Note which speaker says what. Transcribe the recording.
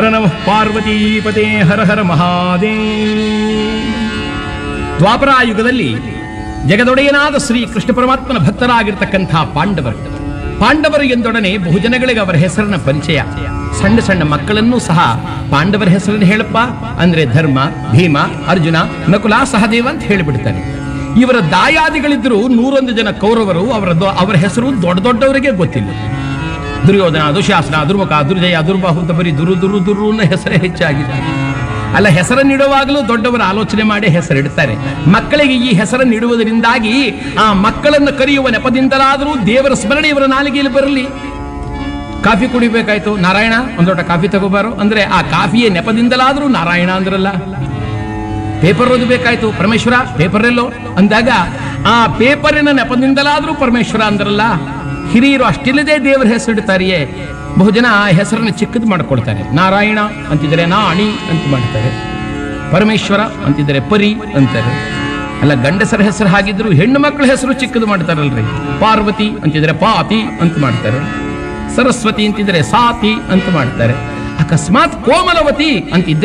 Speaker 1: ನಮಃ ಪಾರ್ವತೀಪತೆ ಹರ ಹರ ಮಹಾದೇ ದ್ವಾಪರಾಯುಗದಲ್ಲಿ ಜಗದೊಡೆಯನಾದ ಶ್ರೀ ಕೃಷ್ಣ ಪರಮಾತ್ಮನ ಭಕ್ತರಾಗಿರ್ತಕ್ಕಂಥ ಪಾಂಡವರು ಪಾಂಡವರು ಎಂದೊಡನೆ ಬಹುಜನಗಳಿಗೆ ಅವರ ಹೆಸರಿನ ಪರಿಚಯ ಸಣ್ಣ ಸಣ್ಣ ಮಕ್ಕಳನ್ನೂ ಸಹ ಪಾಂಡವರ ಹೆಸರನ್ನು ಹೇಳಪ್ಪ ಅಂದ್ರೆ ಧರ್ಮ ಭೀಮ ಅರ್ಜುನ ನಕುಲ ಸಹದೇವ ಅಂತ ಹೇಳಿಬಿಡ್ತಾನೆ ಇವರ ದಾಯಾದಿಗಳಿದ್ರು ನೂರೊಂದು ಜನ ಕೌರವರು ಅವರ ದೊ- ಅವರ ಹೆಸರು ದೊಡ್ಡ ದೊಡ್ಡವರಿಗೆ ಗೊತ್ತಿಲ್ಲ ದುರ್ಯೋಧನ ದುಶಾಸನ ದುರ್ಮುಖ ದುರ್ಜಯ ದುರ್ಬಾಹು ಅಂತ ಬರೀ ದುರು ದುರು ದುರು ಅನ್ನೋ ಹೆಸರೇ ಹೆಚ್ಚಾಗಿದೆ ಅಲ್ಲ ಹೆಸರನ್ನಿಡುವಾಗಲೂ ದೊಡ್ಡವರ ಆಲೋಚನೆ ಮಾಡಿ ಹೆಸರಿಡ್ತಾರೆ ಮಕ್ಕಳಿಗೆ ಈ ಹೆಸರನ್ನಿಡುವುದರಿಂದಾಗಿ ಆ ಮಕ್ಕಳನ್ನು ಕರೆಯುವ ನೆಪದಿಂದಲಾದರೂ ದೇವರ ಸ್ಮರಣೆ ಇವರ ನಾಲಿಗೆಯಲ್ಲಿ ಬರಲಿ ಕಾಫಿ ಕುಡಿಬೇಕಾಯ್ತು ನಾರಾಯಣ ಒಂದ್ ಲೋಟ ಕಾಫಿ ತಗೋಬಾರೋ ಅಂದ್ರೆ ಆ ಕಾಫಿಯ ನೆಪದಿಂದಲಾದರೂ ನಾರಾಯಣ ಅಂದ್ರಲ್ಲ ಪೇಪರ್ ಓದಬೇಕಾಯ್ತು ಪರಮೇಶ್ವರ ಪೇಪರ್ ಎಲ್ಲೋ ಅಂದಾಗ ಆ ಪೇಪರಿನ ನೆಪದಿಂದಲಾದ್ರೂ ಪರಮೇಶ್ವರ ಅಂದ್ರಲ್ಲ ಹಿರಿಯರು ಅಷ್ಟಿಲ್ಲದೆ ದೇವರ ಹೆಸರಿಡ್ತಾರೆಯೇ ಬಹುಜನ ಆ ಹೆಸರನ್ನು ಚಿಕ್ಕದು ಮಾಡಿಕೊಡ್ತಾರೆ ನಾರಾಯಣ ಅಂತಿದ್ರೆ ನಾಣಿ ಅಂತ ಮಾಡ್ತಾರೆ ಪರಮೇಶ್ವರ ಅಂತಿದ್ರೆ ಪರಿ ಅಂತಾರೆ ಅಲ್ಲ ಗಂಡಸರ ಹೆಸರು ಹಾಗಿದ್ರು ಹೆಣ್ಣು ಮಕ್ಕಳ ಹೆಸರು ಚಿಕ್ಕದು ಮಾಡ್ತಾರಲ್ರಿ ಪಾರ್ವತಿ ಅಂತಿದ್ರೆ ಪಾತಿ ಅಂತ ಮಾಡ್ತಾರೆ ಸರಸ್ವತಿ ಅಂತಿದ್ರೆ ಸಾತಿ ಅಂತ ಮಾಡ್ತಾರೆ ಅಕಸ್ಮಾತ್ ಕೋಮಲವತಿ ಅಂತಿದ್ರೆ